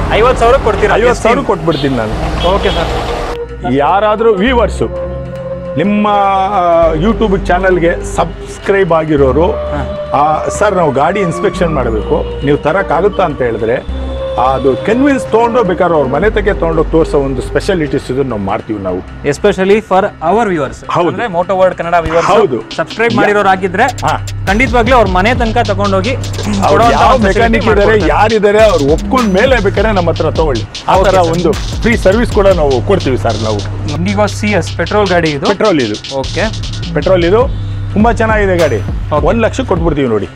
ಐವತ್ತು ಸಾವಿರ ಕೊಡ್ತೀರಾ ಐವತ್ತು ಸಾವಿರ ಕೊಟ್ಬಿಡ್ತೀನಿ ನಾನು ಓಕೆ ಸರ್ ಯಾರಾದರೂ ವ್ಯೂವರ್ಸು ನಿಮ್ಮ ಯೂಟ್ಯೂಬ್ ಚಾನಲ್ಗೆ ಸಬ್ಸ್ಕ್ರೈಬ್ ಆಗಿರೋರು ಸರ್ ನಾವು ಗಾಡಿ ಇನ್ಸ್ಪೆಕ್ಷನ್ ಮಾಡಬೇಕು ನೀವು ತರೋಕ್ಕಾಗುತ್ತಾ ಅಂತ ಹೇಳಿದ್ರೆ ಅದು ಕನ್ವಿನ್ಸ್ ತೊಗೊಂಡು ಬೇಕಾದ್ರೆ ಅವ್ರ ಮನೆ ತಗೆ ತೊಗೊಂಡೋಗಿ ತೋರಿಸೋ ಒಂದು ಸ್ಪೆಷಾಲಿಟೀಸ್ ಇದನ್ನು ನಾವು ಮಾಡ್ತೀವಿ ನಾವು ಎಸ್ಪೆಷಲಿ ಫಾರ್ ಅವರ್ ವ್ಯೂವರ್ಸ್ ಹೌದು. ಅಂದ್ರೆ ಮೋಟೋ ವರ್ಡ್ ಕನ್ನಡ ವ್ಯೂವರ್ಸ್ ಹೌದು. ಸಬ್ಸ್ಕ್ರೈಬ್ ಮಾಡಿರೋರು ಆಗಿದ್ರೆ ಹಾ. ಖಂಡಿತವಾಗ್ಲೂ ಅವ್ರ ಮನೆ ತನಕ ತಗೊಂಡೋಗಿ ಅವ್ರು ಯಾವ ಮೆಕ್ಯಾನಿಕ್ ಇದ್ದಾರೆ ಯಾರಿದ್ದಾರೆ ಅವ್ರು ಒಪ್ಕೊಂಡ ಮೇಲೆ ಬೇಕಾದ್ರೆ ನಮ್ಮ ಹತ್ರ ತಗೊಳ್ಳಿ ಆ Okay, ಥರ sir. ಒಂದು ಫ್ರೀ ಸರ್ವಿಸ್ ಕೂಡ ನಾವು ಕೊಡ್ತೀವಿ ಸರ್ ನಾವು ಇಂಡಿಗೋ ಸಿ ಎಸ್ ಪೆಟ್ರೋಲ್ ಗಾಡಿ ಇದು ಪೆಟ್ರೋಲ್ ಇದು ಓಕೆ ಪೆಟ್ರೋಲ್ ಇದು ತುಂಬಾ ಚೆನ್ನಾಗಿದೆ ಗಾಡಿ Okay. ಒಂದು ಲಕ್ಷ ಕೊಟ್ಬಿಡ್ತೀವಿ ನೋಡಿ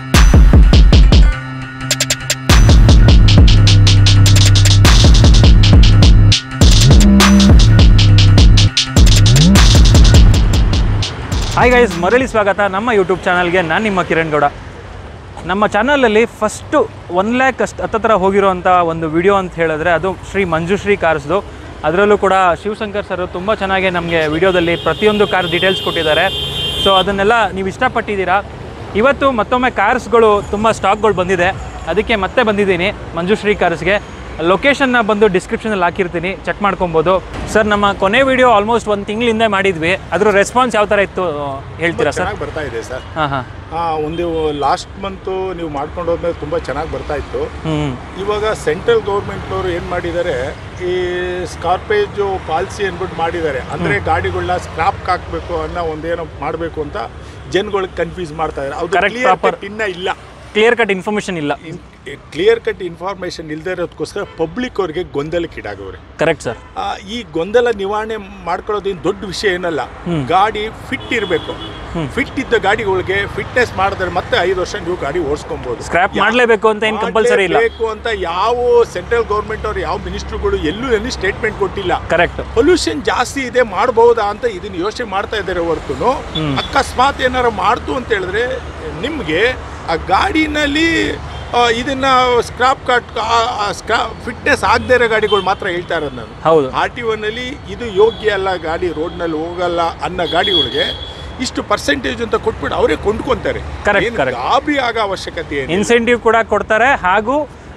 ಹಾಯ್ ಗೈಸ್ ಮರಳಿ ಸ್ವಾಗತ ನಮ್ಮ ಯೂಟ್ಯೂಬ್ ಚಾನಲ್ಗೆ ನಾನು ನಿಮ್ಮ ಕಿರಣ್ ಗೌಡ ನಮ್ಮ ಚಾನಲಲ್ಲಿ ಫಸ್ಟು ಒನ್ ಲ್ಯಾಕ್ ಅಷ್ಟು ಹತ್ತತ್ರ ಹೋಗಿರೋವಂಥ ಒಂದು ವಿಡಿಯೋ ಅಂತ ಹೇಳಿದ್ರೆ ಅದು ಶ್ರೀ ಮಂಜುಶ್ರೀ ಕಾರ್ಸ್ದು ಅದರಲ್ಲೂ ಕೂಡ ಶಿವಶಂಕರ್ ಸರ್ ತುಂಬ ಚೆನ್ನಾಗಿ ನಮಗೆ ವಿಡಿಯೋದಲ್ಲಿ ಪ್ರತಿಯೊಂದು ಕಾರ್ ಡೀಟೇಲ್ಸ್ ಕೊಟ್ಟಿದ್ದಾರೆ ಸೊ ಅದನ್ನೆಲ್ಲ ನೀವು ಇಷ್ಟಪಟ್ಟಿದ್ದೀರಾ ಇವತ್ತು ಮತ್ತೊಮ್ಮೆ ಕಾರ್ಸ್ಗಳು ತುಂಬ ಸ್ಟಾಕ್ಗಳು ಬಂದಿದೆ ಅದಕ್ಕೆ ಮತ್ತೆ ಬಂದಿದ್ದೀನಿ ಮಂಜುಶ್ರೀ ಕಾರ್ಸ್ಗೆ ಲೊಕೇಶನ್ನ ಬಂದು ಡಿಸ್ಕ್ರಿಪ್ಷನಲ್ಲಿ ಹಾಕಿರ್ತೀನಿ ಚೆಕ್ ಮಾಡ್ಕೊಬೋದು ಸರ್ ನಮ್ಮ ಕೊನೆ ವಿಡಿಯೋ ಆಲ್ಮೋಸ್ಟ್ ಒಂದು ತಿಂಗಳಿಂದ ಮಾಡಿದ್ವಿ ಅದ್ರ ರೆಸ್ಪಾನ್ಸ್ ಯಾವ ಥರ ಇತ್ತು ಹೇಳ್ತೀರಾ ಸರ್ ಚೆನ್ನಾಗಿ ಬರ್ತಾ ಇದೆ ಸರ್ ಹಾಂ ಹಾಂ ಆ, ಒಂದು ಲಾಸ್ಟ್ ಮಂತು ನೀವು ಮಾಡ್ಕೊಂಡು ಹೋದ್ಮೇಲೆ ತುಂಬ ಚೆನ್ನಾಗಿ ಬರ್ತಾ ಇತ್ತು ಹ್ಞೂ ಇವಾಗ ಸೆಂಟ್ರಲ್ ಗೌರ್ಮೆಂಟ್ನವರು ಏನು ಮಾಡಿದ್ದಾರೆ ಈ ಸ್ಕಾರ್ಪೇಜು ಪಾಲಿಸಿ ಅಂದ್ಬಿಟ್ಟು ಮಾಡಿದ್ದಾರೆ ಅಂದರೆ ಗಾಡಿಗಳನ್ನ ಸ್ಕ್ರಾಪ್ ಹಾಕಬೇಕು ಅನ್ನೋ ಒಂದೇನೋ ಮಾಡಬೇಕು ಅಂತ ಜನಗಳಿಗೆ ಕನ್ಫ್ಯೂಸ್ ಮಾಡ್ತಾ ಇದ್ದಾರೆ ಅದು Correct, ಕ್ಲಿಯರ್ proper. ಕಟ್ ಇನ್ನೂ ಇಲ್ಲ ಕ್ಲಿಯರ್ ಕಟ್ ಇನ್ಫಾರ್ಮೇಷನ್ ಇಲ್ಲ ಕ್ಲಿಯರ್ ಕಟ್ ಇನ್ಫಾರ್ಮೇಷನ್ ಇಲ್ಲದೆ ಇರೋದಕ್ಕೋಸ್ಕರ ಪಬ್ಲಿಕ್ ಅವ್ರಿಗೆ ಗೊಂದಲಕ್ಕೀಡಾಗವ್ರೆ ಕರೆಕ್ಟ್ ಸರ್ ಆ, ಈ ಗೊಂದಲ ನಿವಾರಣೆ ಮಾಡ್ಕೊಳ್ಳೋದೇನು ದೊಡ್ಡ ವಿಷಯ ಏನಲ್ಲ ಗಾಡಿ ಫಿಟ್ ಇರಬೇಕು ಫಿಟ್ ಇದ್ದ ಗಾಡಿಗಳಿಗೆ ಫಿಟ್ನೆಸ್ ಮಾಡಿದ್ರೆ ಮತ್ತೆ ಐದು ವರ್ಷ ನೀವು ಗಾಡಿ ಓಡಿಸ್ಕೊಬಹುದು ಸ್ಕ್ರಾಪ್ ಮಾಡಲೇಬೇಕು ಅಂತ ಏನು ಕಂಪಲ್ಸರಿ ಇಲ್ಲ ಬೇಕು ಅಂತ ಯಾವ ಸೆಂಟ್ರಲ್ ಗೌರ್ಮೆಂಟ್ ಅವ್ರು ಯಾವ ಮಿನಿಸ್ಟ್ರುಗಳು ಎಲ್ಲೂ ಎಲ್ಲಿ ಸ್ಟೇಟ್ಮೆಂಟ್ ಕೊಟ್ಟಿಲ್ಲ ಕರೆಕ್ಟ್ ಪೊಲ್ಯೂಷನ್ ಜಾಸ್ತಿ ಇದೆ ಮಾಡಬಹುದಾ ಅಂತ ಇದನ್ನ ಯೋಚನೆ ಮಾಡ್ತಾ ಇದ್ದಾರೆ ಹೊರತು ಅಕಸ್ಮಾತ್ ಏನಾರು ಮಾಡ್ತು ಅಂತ ಹೇಳಿದ್ರೆ ನಿಮಗೆ ಆ ಗಾಡಿನಲ್ಲಿ ಆ, ಇದನ್ನ ಸ್ಕ್ರಾಪ್ ಕಟ್ ಸ್ಕ್ರಾ ಫಿಟ್ನೆಸ್ ಆಗದೇ ಇರೋ ಗಾಡಿಗಳು ಮಾತ್ರ ಹೇಳ್ತಾ ಇರೋದು ನಾನು ಹೌದು ಆರ್ ಟಿ ಒನಲ್ಲಿ ಇದು ಯೋಗ್ಯ ಅಲ್ಲ ಗಾಡಿ ರೋಡ್ನಲ್ಲಿ ಹೋಗಲ್ಲ ಅನ್ನೋ ಗಾಡಿಗಳಿಗೆ ಇಷ್ಟು ಪರ್ಸೆಂಟೇಜ್ ಅಂತ ಕೊಟ್ಬಿಟ್ಟು ಅವರೇ ಕೊಂಡ್ಕೊಂತಾರೆ Correct, ಏನು correct. ಗಾಬರಿ ಆಗೋ ಅವಶ್ಯಕತೆ ಏನು ಇನ್ಸೆಂಟಿವ್ ಕೂಡ ಕೊಡ್ತಾರೆ ಹಾಗೂ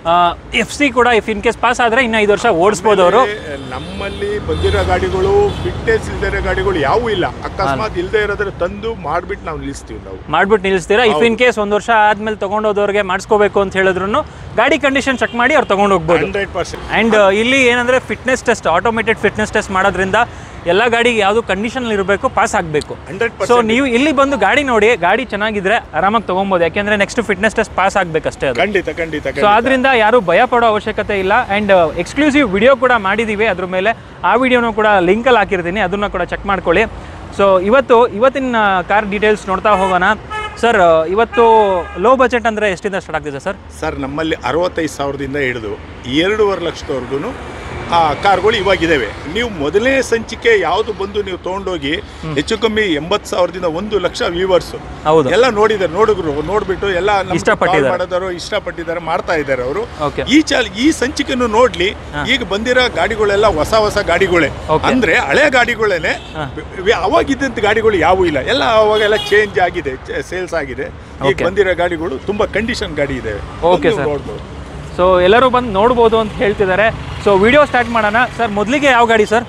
ಎಫ್ ಸಿ ಕೂಡ ಇಫ್ ಇನ್ ಕೇಸ್ ಪಾಸ್ ಆದರೆ ಇನ್ನು ಐದು ವರ್ಷ ಓಡಿಸ್ಬೋದು ಅವರು ನಮ್ಮಲ್ಲಿ ಬಂದಿರೋ ಗಾಡಿಗಳು ಫಿಟ್ನೆಸ್ ಇಲ್ದೇ ಇರೋ ಗಾಡಿಗಳು ಯಾವೂ ಇಲ್ಲ ಅಕಸ್ಮಾತ್ ಇಲ್ದೇ ಇರೋದ್ರೆ ತಂದು ಮಾಡ್ಬಿಟ್ಟು ನಾವು ನಿಲ್ಲಿಸ್ತೀವಿ ನಾವು ಮಾಡ್ಬಿಟ್ಟು ನಿಲ್ಲಿಸ್ತೀರಾ ಇಫ್ ಇನ್ ಕೇಸ್ ಒಂದು ವರ್ಷ ಆದ್ಮೇಲೆ ತಗೊಂಡೋದವ್ರಿಗೆ ಮಾಡಿಸ್ಕೋಬೇಕು ಅಂತ ಹೇಳಿದ್ರು ಗಾಡಿ ಕಂಡೀಷನ್ ಚೆಕ್ ಮಾಡಿ ಅವ್ರು ತಗೊಂಡು ಹೋಗ್ಬೋದು ಹಂಡ್ರೆಡ್ ಪರ್ಸೆಂಟ್ ಆ್ಯಂಡ್ ಇಲ್ಲಿ ಏನಂದರೆ fitness test automated fitness test ಮಾಡೋದ್ರಿಂದ ಎಲ್ಲ ಗಾಡಿಗೆ ಯಾವುದು ಕಂಡೀಷನ್ ಇರಬೇಕು ಪಾಸ್ ಆಗಬೇಕು ಹಂಡ್ರೆಡ್ ಸೊ ಪರ್ಸೆಂಟ್ ನೀವು ಇಲ್ಲಿ ಬಂದು ಗಾಡಿ ನೋಡಿ ಗಾಡಿ ಚೆನ್ನಾಗಿದ್ರೆ ಆರಾಮಾಗಿ ತೊಗೊಬೋದು ಯಾಕೆಂದರೆ ನೆಕ್ಸ್ಟ್ ಫಿಟ್ನೆಸ್ ಟೆಸ್ಟ್ ಪಾಸ್ ಆಗಬೇಕಷ್ಟೇ ಅದು ಖಂಡಿತ ಖಂಡಿತ ಸೊ ಖಂಡಿತ. ಆದ್ರಿಂದ ಯಾರು ಭಯ ಪಡೋ ಅವಶ್ಯಕತೆ ಇಲ್ಲ ಆ್ಯಂಡ್ ಎಕ್ಸ್ಕ್ಲೂಸಿವ್ ವಿಡಿಯೋ ಕೂಡ ಮಾಡಿದ್ದೀವಿ ಅದ್ರ ಮೇಲೆ ಆ ವಿಡಿಯೋನು ಕೂಡ ಲಿಂಕಲ್ಲಿ ಹಾಕಿರ್ತೀನಿ ಅದನ್ನು ಕೂಡ ಚೆಕ್ ಮಾಡ್ಕೊಳ್ಳಿ ಸೊ ಇವತ್ತು ಇವತ್ತಿನ ಕಾರ್ ಡೀಟೇಲ್ಸ್ ನೋಡ್ತಾ ಹೋಗೋಣ ಸರ್ ಇವತ್ತು ಲೋ ಬಜೆಟ್ ಅಂದರೆ ಎಷ್ಟಿಂದ ಸ್ಟಾರ್ಟ್ ಆಗ್ತಿದೆ ಸರ್ ಸರ್ ನಮ್ಮಲ್ಲಿ ಅರವತ್ತೈದು ಸಾವಿರದಿಂದ ಹಿಡಿದು ಎರಡೂವರೆ ಲಕ್ಷದವರೆಗೂ ಆ ಕಾರ್ಗಳು ಇವಾಗಿದ್ದಾವೆ ನೀವು ಮೊದಲನೇ ಸಂಚಿಕೆ ಯಾವುದು ಬಂದು ನೀವು ತೊಗೊಂಡೋಗಿ ಹೆಚ್ಚು ಕಮ್ಮಿ ಎಂಬತ್ತು ಸಾವಿರದಿಂದ ಒಂದು ಲಕ್ಷ ವ್ಯೂವರ್ಸು ಹೌದು ಎಲ್ಲ ನೋಡಿದ್ದಾರೆ ನೋಡಿದ್ರು ನೋಡ್ಬಿಟ್ಟು ಎಲ್ಲ ನಮ್ಗೆ ಇಷ್ಟಪಟ್ಟಿದ್ದಾರೆ. call ಮಾಡಿದವರು ಇಷ್ಟಪಟ್ಟಿದ್ದಾರೆ ಮಾಡ್ತಾ ಇದ್ದಾರೆ ಅವರು ಓಕೆ ಈ ಚಾಲ್ ಈ ಸಂಚಿಕೆನು ನೋಡ್ಲಿ ಈಗ ಬಂದಿರೋ ಗಾಡಿಗಳೆಲ್ಲ ಹೊಸ ಹೊಸ ಗಾಡಿಗಳೇ Okay. ಅಂದ್ರೆ ಹಳೆ ಗಾಡಿಗಳೇನೆ ವಿ- ಅವಾಗಿದ್ದಂತ ಗಾಡಿಗಳು ಯಾವೂ ಇಲ್ಲ ಎಲ್ಲ ಅವಾಗೆಲ್ಲ ಚೇಂಜ್ ಆಗಿದೆ ಸೇಲ್ಸ್ ಆಗಿದೆ ಈಗ Okay. ಬಂದಿರೋ ಗಾಡಿಗಳು ತುಂಬಾ ಕಂಡೀಷನ್ ಗಾಡಿ ಇದೆ Okay, ಬಂದು sir. ನೋಡ್ಬೋದು ಸೊ ಎಲ್ಲರೂ ಬಂದು ನೋಡ್ಬೋದು ಅಂತ ಹೇಳ್ತಿದ್ದಾರೆ ಸೊ ವಿಡಿಯೋ ಸ್ಟಾರ್ಟ್ ಮಾಡೋಣ ಸರ್ ಮೊದಲಿಗೆ ಯಾವ ಗಾಡಿ ಸರ್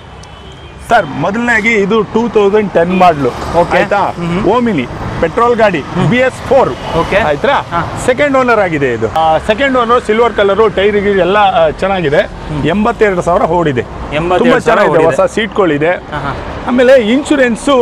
ಸರ್ ಮೊದಲನೇಗಿ ಇದು ಟೂ ತೌಸಂಡ್ ಟೆನ್ ಮಾಡ್ಲು Okay. ಆಯ್ತಾ ಓಮಿನಿ ಪೆಟ್ರೋಲ್ ಗಾಡಿ ಬಿ ಎಸ್ ಫೋರ್ Okay. ಆಯ್ತಾ ಹಾ. ಸೆಕೆಂಡ್ ಓನರ್ ಆಗಿದೆ ಇದು second owner silver colour tyre ಎಲ್ಲ ಆ, ಚೆನ್ನಾಗಿದೆ ಎಂಬತ್ತೆರಡು ಸಾವಿರ ಓಡಿದೆ ಎಂಬತ್ತೆರಡು ತುಂಬಾ ಸಾವಿರ ಚೆನ್ನಾಗಿದೆ ಓಡಿದೆ. ಹೊಸ ಸೀಟ್ಗಳಿದೆ ಹಾಂ ಹಾಂ ಆಮೇಲೆ ಇನ್ಶೂರೆನ್ಸು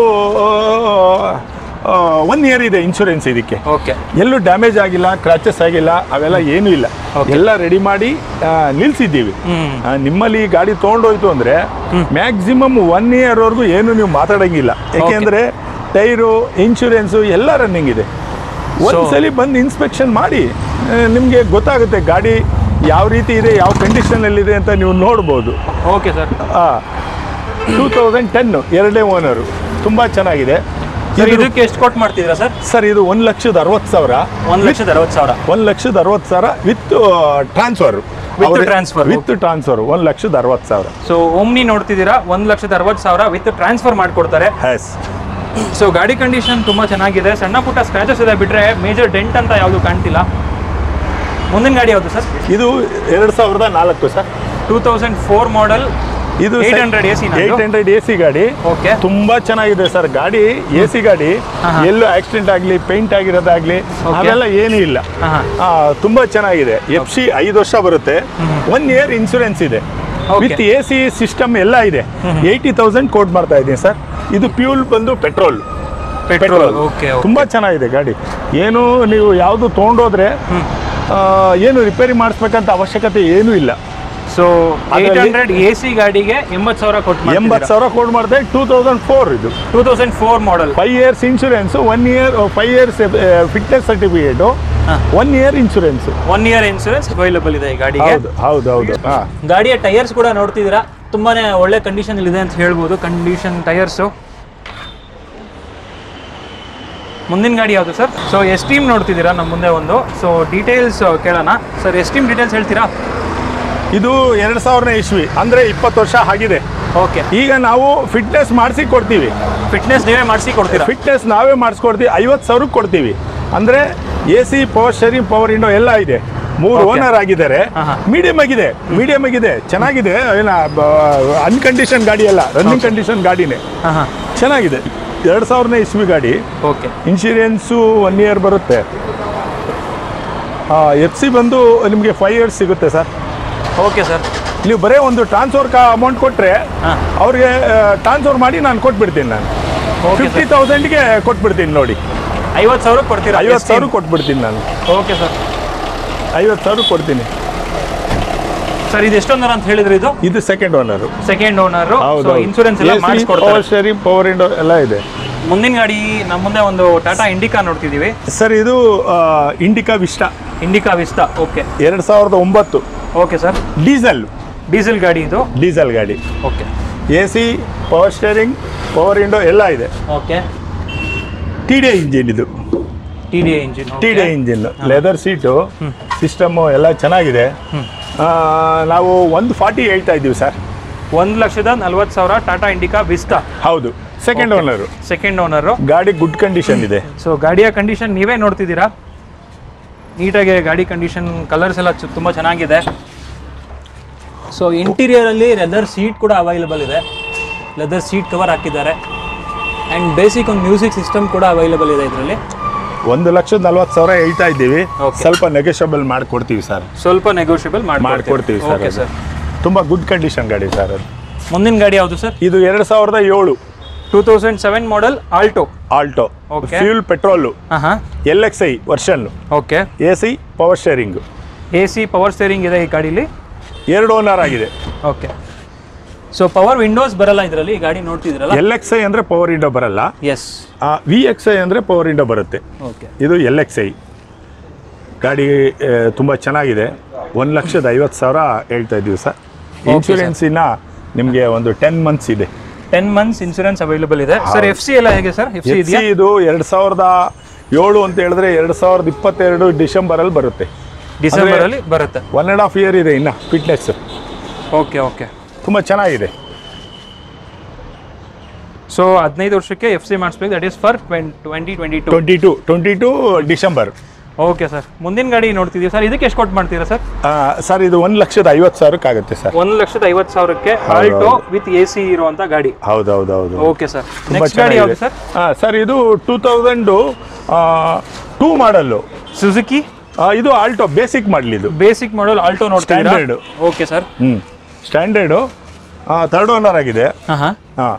ಒನ್ ಇಯರ್ ಇದೆ ಇನ್ಶೂರೆನ್ಸ್ ಇದಕ್ಕೆ ಓಕೆ ಎಲ್ಲೂ ಡ್ಯಾಮೇಜ್ ಆಗಿಲ್ಲ ಕ್ರಾಚಸ್ ಆಗಿಲ್ಲ ಅವೆಲ್ಲ ಏನೂ ಇಲ್ಲ Okay. ಎಲ್ಲ ರೆಡಿ ಮಾಡಿ ಆ, ನಿಲ್ಸಿದ್ದೀವಿ ಹ್ಮ್. ಆ, ನಿಮ್ಮಲ್ಲಿ ಈ ಗಾಡಿ ತೊಗೊಂಡೋಯ್ತು ಅಂದ್ರೆ ಮ್ಯಾಕ್ಸಿಮಮ್ ಒನ್ ಇಯರ್ವರೆಗೂ ಏನು ನೀವು ಮಾತಾಡಂಗಿಲ್ಲ ಯಾಕೆಂದ್ರೆ ಟೈರು ಇನ್ಶೂರೆನ್ಸು ಎಲ್ಲ ರನ್ನಿಂಗ್ ಇದೆ ಒಂದ್ಸಲಿ ಬಂದು ಇನ್ಸ್ಪೆಕ್ಷನ್ ಮಾಡಿ ನಿಮಗೆ ಗೊತ್ತಾಗುತ್ತೆ ಗಾಡಿ ಯಾವ ರೀತಿ ಇದೆ ಯಾವ ಕಂಡೀಷನಲ್ಲಿದೆ ಅಂತ ನೀವು ನೋಡ್ಬೋದು okay sir two thousand ten ಎರಡನೇ ಓನರು ತುಂಬ ಚೆನ್ನಾಗಿದೆ ಸರ್ ಇದು- ಇದಕ್ಕೆ ಎಷ್ಟು ಕೊಟ್ಟು ಮಾಡ್ತಿದ್ದೀರಾ ಸರ್ ಸರ್ ಇದು ಒಂದು ಲಕ್ಷದ ಅರವತ್ತು ಸಾವಿರ ಒಂದು ಲಕ್ಷದ ಅರವತ್ತು ಸಾವಿರ ಒಂದು ಲಕ್ಷದ ಅರವತ್ತು ಸಾವಿರ with transfer With transfer. With transfer ಒಂದು ಲಕ್ಷದ ಅರವತ್ತು ಸಾವಿರ ಸೊ ಓಮ್ನಿ ನೋಡ್ತಿದ್ದೀರಾ ಒಂದು ಲಕ್ಷದ ಅರವತ್ತು ಸಾವಿರ ವಿತ್ ಟ್ರಾನ್ಸ್ಫರ್ ಮಾಡಿಕೊಡ್ತಾರೆ ಹ್ಯಾಸ್ ಸೊ ಗಾಡಿ ಕಂಡೀಷನ್ ತುಂಬ ಚೆನ್ನಾಗಿದೆ ಸಣ್ಣ ಪುಟ್ಟ ಸ್ಕ್ರಾಚಸ್ ಇದೆ ಬಿಟ್ಟರೆ ಮೇಜರ್ ಡೆಂಟ್ ಅಂತ ಯಾವುದು ಕಾಣ್ತಿಲ್ಲ ಮುಂದಿನ ಗಾಡಿ ಯಾವುದು ಸರ್ ಇದು ಎರಡು ಸಾವಿರದ ನಾಲ್ಕು sir two thousand four model ಇದು 800 AC ನದು? ಏಟ್ ಹಂಡ್ರೆಡ್ ಎ ಸಿ ಗಾಡಿ ಓಕೆ ತುಂಬಾ ಚೆನ್ನಾಗಿದೆ ಸರ್ ಗಾಡಿ ಎ ಸಿ ಗಾಡಿ ಎಲ್ಲೂ ಆಕ್ಸಿಡೆಂಟ್ ಆಗಲಿ ಪೇಂಟ್ ಆಗಿರೋದಾಗ್ಲಿ ಅವೆಲ್ಲ ಏನೂ ಇಲ್ಲ ಹಾಂ ಹಾಂ ಆ, ತುಂಬಾ ಚೆನ್ನಾಗಿದೆ ಎಫ್ ಸಿ ಐದು ವರ್ಷ ಬರುತ್ತೆ ಒನ್ ಇಯರ್ ಇನ್ಶೂರೆನ್ಸ್ ಇದೆ Okay. With A C system ಎಲ್ಲ ಇದೆ ಏಯ್ಟಿ ತೌಸಂಡ್ ಕೋಟ್ ಮಾಡ್ತಾ ಇದ್ದೀನಿ ಸರ್ ಇದು ಪ್ಯೂಲ್ ಬಂದು ಪೆಟ್ರೋಲ್ ಪೆಟ್ರೋಲ್ ಓಕೆ ತುಂಬಾ ಚೆನ್ನಾಗಿದೆ ಗಾಡಿ ಏನು ನೀವು ಯಾವುದು ತೊಗೊಂಡೋದ್ರೆ ಆ, ಏನು ರಿಪೇರಿ ಮಾಡಿಸ್ಬೇಕಂತ ಅವಶ್ಯಕತೆ ಏನೂ ಇಲ್ಲ ಸೊ ಏಟ್ ಅದ್ರಲ್ಲಿ- ಹಂಡ್ರೆಡ್ ಎ ಸಿ ಗಾಡಿಗೆ ಎಂಬತ್ತು ಸಾವಿರ ಕೊಟ್ಟು ಎಂಬತ್ತು ಸಾವಿರ ಕೋಟ್ ಮಾಡಿದೆ ಟೂ ತೌಸಂಡ್ ಫೋರ್ ಇದು two thousand four model five years insurance one year five years fitness certificate ಹಾ. One year insurance one year insurance available ಇದೆ ಈ ಗಾಡಿಗೆ ಹೌದು ಹೌದು ಹೌದು ಹಾ ಗಾಡಿಯ ಟೈರ್ಸ್ ಕೂಡ ನೋಡ್ತಿದ್ದೀರಾ ತುಂಬಾನೇ ಒಳ್ಳೆ ಕಂಡೀಷನ್ ಇದೆ ಅಂತ ಹೇಳ್ಬೋದು ಕಂಡೀಷನ್ ಟೈರ್ಸು ಮುಂದಿನ ಗಾಡಿ ಯಾವುದು ಸರ್ ಸೊ ಎಸ್ ಟೀಮ್ ನೋಡ್ತಿದ್ದೀರಾ ನಮ್ಮ ಮುಂದೆ ಒಂದು ಸೊ ಡೀಟೇಲ್ಸ್ ಕೇಳೋಣ ಸರ್ ಎಸ್ ಟೀಮ್ ಡೀಟೇಲ್ಸ್ ಹೇಳ್ತೀರಾ ಇದು ಎರಡು ಸಾವಿರನೇ ಇಸ್ವಿ ಅಂದ್ರೆ ಇಪ್ಪತ್ತು ವರ್ಷ ಆಗಿದೆ ಓಕೆ ಈಗ ನಾವು ಫಿಟ್ನೆಸ್ ಮಾಡಿಸಿ ಕೊಡ್ತೀವಿ ಫಿಟ್ನೆಸ್ ನೀವೇ ಮಾಡಿಸಿ ಕೊಡ್ತೀರಾ ಫಿಟ್ನೆಸ್ ನಾವೇ ಮಾಡಿಸ್ಕೊಡ್ತೀವಿ ಐವತ್ತು ಸಾವಿರಕ್ಕೆ ಕೊಡ್ತೀವಿ ಅಂದ್ರೆ A C power steering power window ಎಲ್ಲ ಇದೆ ಮೂರು Okay. ಓನರ್ ಆಗಿದ್ದಾರೆ ಹಾ, ಹಾ. ಮೀಡಿಯಂ ಆಗಿದೆ ಮೀಡಿಯಂ ಆಗಿದೆ ಚೆನ್ನಾಗಿದೆ ಏನ ಅನ್ಕಂಡೀಷನ್ ಗಾಡಿ ಅಲ್ಲ ರನ್ನಿಂಗ್ ಕಂಡೀಷನ್ ಗಾಡಿನೇ ಹಾಂ ಹಾಂ ಚೆನ್ನಾಗಿದೆ ಎರಡು ಸಾವಿರನೇ ಇಸ್ವಿ ಗಾಡಿ ಓಕೆ ಇನ್ಶೂರೆನ್ಸು ಒನ್ ಇಯರ್ ಬರುತ್ತೆ ಎಫ್ ಸಿ ಬಂದು ನಿಮಗೆ ಫೈವ್ ಇಯರ್ಸ್ ಸಿಗುತ್ತೆ ಸರ್ ಓಕೆ ಸರ್ ನೀವು ಬರೀ ಒಂದು ಟ್ರಾನ್ಸ್ಫರ್ ಕಾ ಅಮೌಂಟ್ ಕೊಟ್ಟರೆ ಹಾಂ ಅವ್ರಿಗೆ ಟ್ರಾನ್ಸ್ಫರ್ ಮಾಡಿ ನಾನು ಕೊಟ್ಬಿಡ್ತೀನಿ ನಾನು ಓಕೆ ಫಿಫ್ಟಿ ತೌಸಂಡ್ಗೆ ಕೊಟ್ಬಿಡ್ತೀನಿ ನೋಡಿ ಐವತ್ತು ಸಾವಿರ ಕೊಡ್ತೀರಾ ಐವತ್ತು ಸಾವಿರ ಕೊಟ್ಬಿಡ್ತೀನಿ ನಾನು ಓಕೆ ಸರ್ ಐವತ್ತು ಸಾವಿರ ಕೊಡ್ತೀನಿ ಸರ್ ಇದು ಎಷ್ಟೊಂದರ ಅಂತ ಹೇಳಿದ್ರಿ ಇದು ಇದು ಸೆಕೆಂಡ್ ಓನರು ಸೆಕೆಂಡ್ ಓನರ್ ಹೌದು ಇನ್ಶೂರೆನ್ಸ್ ಎಲ್ಲ ಪವರ್ ಮಾಡಿಸ್ಕೊಡ್ತಾರೆ ಸ್ಟೇರಿಂಗ್ ಪವರ್ ವಿಂಡೋ ಎಲ್ಲ ಇದೆ ಮುಂದಿನ ಗಾಡಿ ನಮ್ಮ ಮುಂದೆ ಒಂದು ಟಾಟಾ ಇಂಡಿಕಾ ನೋಡ್ತಿದ್ದೀವಿ ಸರ್ ಇದು ಇಂಡಿಕಾ ವಿಸ್ಟಾ ಇಂಡಿಕಾ ವಿಸ್ತಾ ಓಕೆ ಎರಡು ಸಾವಿರದ ಒಂಬತ್ತು ಓಕೆ ಸರ್ ಡೀಸೆಲ್ ಡೀಸೆಲ್ ಗಾಡಿ ಇದು ಡೀಸೆಲ್ ಗಾಡಿ okay A C power steering power window ಎಲ್ಲ ಇದೆ ಓಕೆ ಟಿ ಡಿ ಇಂಜಿನ್ ಇದು T D engine T D engine leather seat system ಎಲ್ಲ ಚೆನ್ನಾಗಿದೆ ಆ, ನಾವು ಒಂದು ಫಾರ್ಟಿ ಹೇಳ್ತಾ ಇದ್ದೀವಿ ಸರ್ ಒಂದು ಲಕ್ಷದ ನಲ್ವತ್ತು ಸಾವಿರ ಟಾಟಾ ಇಂಡಿಕಾ ವಿಸ್ತಾ ಹೌದು ಸೆಕೆಂಡ್ ಓನರು ಸೆಕೆಂಡ್ ಓನರು ಗಾಡಿ ಗುಡ್ ಕಂಡೀಷನ್ ಇದೆ ಸೊ ಗಾಡಿಯ ಕಂಡೀಷನ್ ನೀವೇ ನೋಡ್ತಿದ್ದೀರಾ ನೀಟಾಗಿ ಗಾಡಿ ಕಂಡೀಷನ್ ಕಲರ್ಸ್ ಎಲ್ಲ ಚು- ತುಂಬ ಚೆನ್ನಾಗಿದೆ ಸೊ ಇಂಟೀರಿಯರಲ್ಲಿ ಲೆದರ್ ಸೀಟ್ ಕೂಡ ಅವೈಲಬಲ್ ಇದೆ ಲೆದರ್ ಸೀಟ್ ಕವರ್ ಹಾಕಿದ್ದಾರೆ ಆ್ಯಂಡ್ ಬೇಸಿಕ್ ಒಂದು ಮ್ಯೂಸಿಕ್ ಸಿಸ್ಟಮ್ ಕೂಡ ಅವೈಲಬಲ್ ಇದೆ ಇದರಲ್ಲಿ ಒಂದು ಲಕ್ಷದ ನಲ್ವತ್ತು ಸಾವಿರ ಹೇಳ್ತಾ ಇದ್ದೀವಿ Okay. ಸ್ವಲ್ಪ ನೆಗೋಷಿಯಬಲ್ ಮಾಡಿಕೊಡ್ತೀವಿ ಸರ್ ಸ್ವಲ್ಪ ನೆಗೋಷಿಯಬಲ್ ಮಾಡ್ಕೊಡ್ತೀವಿ ಸರ್ ಓಕೆ ಅದು. ಸರ್ ತುಂಬ ಗುಡ್ ಕಂಡೀಷನ್ ಗಾಡಿ ಸರ್ ಅದು ಮುಂದಿನ ಗಾಡಿ ಯಾವುದು ಸರ್ ಇದು ಎರಡು ಸಾವಿರದ ಏಳು two thousand seven model Alto Alto Okay. Fuel petrol ಹಾಂ ಹಾಂ L X I version okay A C power steering A C power steering ಇದೆ ಈ ಗಾಡೀಲಿ ಎರಡು ಓನರ್ ಆಗಿದೆ ಓಕೆ ಸೊ ಪವರ್ ವಿಂಡೋಸ್ ಬರಲ್ಲ ಇದರಲ್ಲಿ ಈ ಗಾಡಿ ನೋಡ್ತಿದ್ರಲ್ಲ ಎಲ್ ಎಕ್ಸ್ ಐ ಅಂದರೆ ಪವರ್ ವಿಂಡೋ ಬರಲ್ಲ ಎಸ್ ವಿ ಎಕ್ಸ್ ಐ ಅಂದರೆ ಪವರ್ ವಿಂಡೋ ಬರುತ್ತೆ ಓಕೆ ಇದು ಎಲ್ ಎಕ್ಸ್ ಐ ಗಾಡಿ ತುಂಬ ಚೆನ್ನಾಗಿದೆ ಒಂದು ಲಕ್ಷದ ಐವತ್ತು ಸಾವಿರ ಹೇಳ್ತಾ ಇದ್ದೀವಿ ಸರ್ ಇನ್ಶೂರೆನ್ಸಿನ ನಿಮಗೆ ಒಂದು ಟೆನ್ ಮಂತ್ಸ್ ಇದೆ ಟೆನ್ ಮಂತ್ಸ್ ಇನ್ಸೂರೆನ್ಸ್ ಅವೈಲೇಬಲ್ ಇದೆ ಸರ್ ಎಫ್ ಸಿ ಎಲ್ಲ ಹೇಗೆ ಸರ್ ಎಫ್ ಸಿ ಎಫ್ ಇದೆಯಾ ಸಿ ಇದು ಎರಡು ಸಾವಿರದ ಏಳು ಅಂತ ಹೇಳಿದ್ರೆ ಎರಡು ಸಾವಿರದ ಇಪ್ಪತ್ತೆರಡು ಡಿಸೆಂಬರಲ್ಲಿ ಬರುತ್ತೆ ಡಿಸೆಂಬರ್ ಅಲ್ಲಿ ಬರುತ್ತೆ ಒನ್ ಆ್ಯಂಡ್ ಹಾಫ್ ಇಯರ್ ಇದೆ ಇನ್ನು ಫಿಟ್ನೆಸ್ ಓಕೆ ಓಕೆ ತುಂಬ ಚೆನ್ನಾಗಿದೆ ಸೊ ಹದಿನೈದು ವರ್ಷಕ್ಕೆ ಎಫ್ ಸಿ ಮಾಡಿಸ್ಬೇಕು that is for twenty twenty two twenty two twenty two December okay sir ಮುಂದಿನ ಗಾಡಿ ನೋಡ್ತಿದ್ದೀವಿ ಸರ್ ಇದಕ್ಕೆ ಎಷ್ಟು ಕೊಟ್ಟು ಮಾಡ್ತೀರಾ ಸರ್ ಸರ್ ಇದು ಒಂದು ಲಕ್ಷದ ಐವತ್ತು ಸಾವಿರಕ್ಕೆ ಆಗುತ್ತೆ ಸರ್ ಒಂದು ಲಕ್ಷದ ಐವತ್ತು ಸಾವಿರಕ್ಕೆ ಆಲ್ಟೋ ವಿತ್ ಎ ಸಿ ಇರುವಂತ ಗಾಡಿ ಹೌದು ಹೌದು ಹೌದು ಓಕೆ ಸರ್ ತುಂಬ ನೆಕ್ಸ್ಟ್ ಗಾಡಿ ಯಾವುದು ಸರ್ ಹಾಂ ಸರ್ ಇದು two thousand two model Suzuki ಇದು ಆಲ್ಟೋ ಬೇಸಿಕ್ ಮಾಡಲಿ ಇದು ಬೇಸಿಕ್ ಮಾಡಲ್ ಆಲ್ಟೋ ನೋಡ್ತಿದ್ದೀರಾ Standard. ಓಕೆ ಸರ್ ಹ್ಞೂ ಸ್ಟ್ಯಾಂಡರ್ಡು ಥರ್ಡ್ ಓನರ್ ಆಗಿದೆ ಹಾಂ ಹಾಂ ಹಾಂ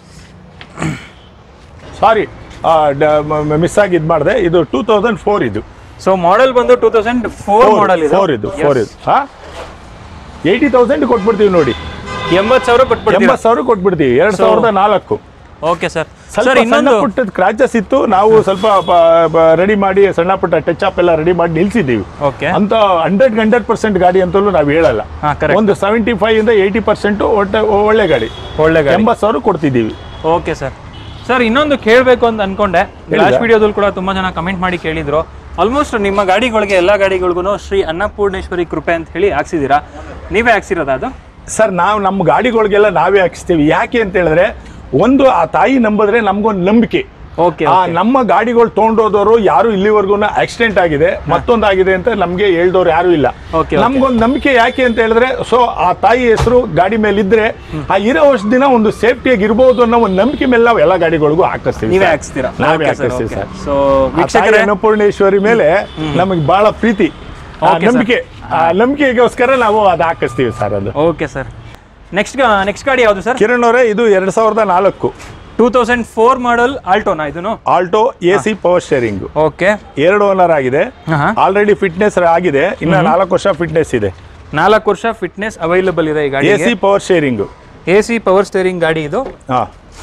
ಸಾರಿ ಮಿಸ್ ಆಗಿ ಇದು ಮಾಡಿದೆ ಇದು ಟೂ ತೌಸಂಡ್ ಫೋರ್ ಇದು ಸೊ ಮಾಡೆಲ್ ಬಂದು ಟೂ ತೌಸಂಡ್ ಫೋರ್ ಮಾಡೆಲ್ ಇದೆ ಫೋರ್ ಇದು ಫೋರ್ ಇದು ಹಾಂ ಏಯ್ಟಿ ತೌಸಂಡ್ ಕೊಟ್ಬಿಡ್ತೀವಿ ನೋಡಿ ಎಂಬತ್ತು ಸಾವಿರ ಕೊಟ್ಬಿಡ್ತೀರಾ ಎಂಬತ್ತು ಸಾವಿರ ಕೊಟ್ಬಿಡ್ತೀವಿ ಎರಡು So- ಸಾವಿರದ ನಾಲ್ಕು ಓಕೆ ಸರ್ ಸ್ವಲ್ಪ ಸರ್ ಸಣ್ಣ ಇನ್ನೊಂದು ಪುಟ್ಟದ ಕ್ರಾಚಸ್ ಇತ್ತು ನಾವು ಸ್ವಲ್ಪ ರೆಡಿ ಮಾಡಿ ಸಣ್ಣ ಪುಟ್ಟ ಟಚ್ ಅಪ್ ಎಲ್ಲ ರೆಡಿ ಮಾಡಿ ನಿಲ್ಸಿದ್ದೀವಿ ಓಕೆ ಅಂತ ಹಂಡ್ರೆಡ್ ಹಂಡ್ರೆಡ್ ಪರ್ಸೆಂಟ್ ಗಾಡಿ ಅಂತಲೂ ನಾವು ಹೇಳಲ್ಲ ಹಾಂ ಕರೆಕ್ಟ್ ಒಂದು ಸೆವೆಂಟಿ ಫೈವ್ ಇಂದ ಏಯ್ಟಿ ಪರ್ಸೆಂಟ್ ಒಟ್ಟೆ ಒಳ್ಳೆ ಗಾಡಿ ಒಳ್ಳೆ ಗಾಡಿ ಎಂಬತ್ತು ಸಾವಿರ ಕೊಡ್ತಿದ್ದೀವಿ ಓಕೆ ಸರ್ ಸರ್ ಇನ್ನೊಂದು ಕೇಳಬೇಕು ಅಂತ ಅನ್ಕೊಂಡೆ ಹೇಳಿದ? ಲಾಸ್ಟ್ ವಿಡಿಯೋದಲ್ಲಿ ಕೂಡ ತುಂಬಾ ಜನ ಕಮೆಂಟ್ ಮಾಡಿ ಕೇಳಿದ್ರು ಆಲ್ಮೋಸ್ಟ್ ನಿಮ್ಮ ಗಾಡಿಗಳಿಗೆ ಎಲ್ಲ ಗಾಡಿಗಳಿಗೂ ಶ್ರೀ ಅನ್ನಪೂರ್ಣೇಶ್ವರಿ ಕೃಪೆ ಅಂತ ಹೇಳಿ ಹಾಕ್ಸಿದ್ದೀರಾ ನೀವೇ ಹಾಕ್ಸಿರೋದ ಅದು ಸರ್ ನಾವು ನಮ್ಮ ಗಾಡಿಗಳಿಗೆಲ್ಲ ನಾವೇ ಹಾಕಿಸ್ತೀವಿ ಯಾಕೆ ಅಂತ ಹೇಳಿದ್ರೆ ಒಂದು ಆ ತಾಯಿ ನಂಬಿದ್ರೆ ನಮಗೊಂದು ನಂಬಿಕೆ ಓಕೆ ಆ ನಮ್ಮ ಗಾಡಿಗಳು ತೊಗೊಂಡೋದವರು ಯಾರು ಇಲ್ಲಿವರೆಗೂ ಆಕ್ಸಿಡೆಂಟ್ ಆಗಿದೆ ಮತ್ತೊಂದು ಆಗಿದೆ ಅಂತ ನಮ್ಗೆ ಹೇಳ್ದವ್ರು ಯಾರು ಇಲ್ಲ Okay, okay. ನಮ್ಗೊಂದು ನಂಬಿಕೆ ಯಾಕೆ ಅಂತ ಹೇಳಿದ್ರೆ ಸೊ ಆ ತಾಯಿ ಹೆಸರು ಗಾಡಿ ಮೇಲೆ ಇದ್ರೆ ಆ ಇರೋ ವರ್ಷ ದಿನ ಒಂದು ಸೇಫ್ಟಿಯಾಗಿ ಇರ್ಬೋದು ಅನ್ನೋ ಒಂದು ನಂಬಿಕೆ ಮೇಲೆ ನಾವು ಎಲ್ಲ ಗಾಡಿಗಳಿಗೂ ಹಾಕಿಸ್ತೀವಿ ನೀವೇ ಸರ್. ಹಾಕ್ಸ್ತೀರಾ ನಾವೇ Okay, sir, ಹಾಕಿಸ್ತೀವಿ okay. ಸರ್ ಸೊ ಆ ತಾಯಿ ವೀಕ್ಷಕರೇ ಅನ್ನಪೂರ್ಣೇಶ್ವರಿ ಮೇಲೆ ನಮಗೆ ಬಹಳ ಪ್ರೀತಿ ಆ Okay, sir. ನಂಬಿಕೆ ಆ ನಂಬಿಕೆಗೋಸ್ಕರ ನಾವು ಅದು ಹಾಕಿಸ್ತೀವಿ ಸರ್ ಅದು ಓಕೆ ಸರ್ ನೆಕ್ಸ್ಟ್ ನೆಕ್ಸ್ಟ್ ಗಾಡಿ ಯಾವುದು ಸರ್ ಕಿರಣ್ ಅವರೇ ಇದು ಎರಡ್ ಸಾವಿರದ ನಾಲ್ಕು ಟೂ ತೌಸಂಡ್ ಫೋರ್ ಮಾಡಲ್ ಆಲ್ಟೋನಾ ಇದನ್ನು Alto A C power steering okay ಎರಡು ಓನರ್ ಆಗಿದೆ ಹಾಂ ಆಲ್ರೆಡಿ ಫಿಟ್ನೆಸ್ ಆಗಿದೆ ಇನ್ನ ನಾಲ್ಕು ವರ್ಷ ಫಿಟ್ನೆಸ್ ಇದೆ ನಾಲ್ಕು ವರ್ಷ ಫಿಟ್ನೆಸ್ ಅವೈಲಬಲ್ ಇದೆ ಈ ಎ ಗಾಡಿ C power steering A C power steering ಗಾಡಿ ಇದು ಹಾ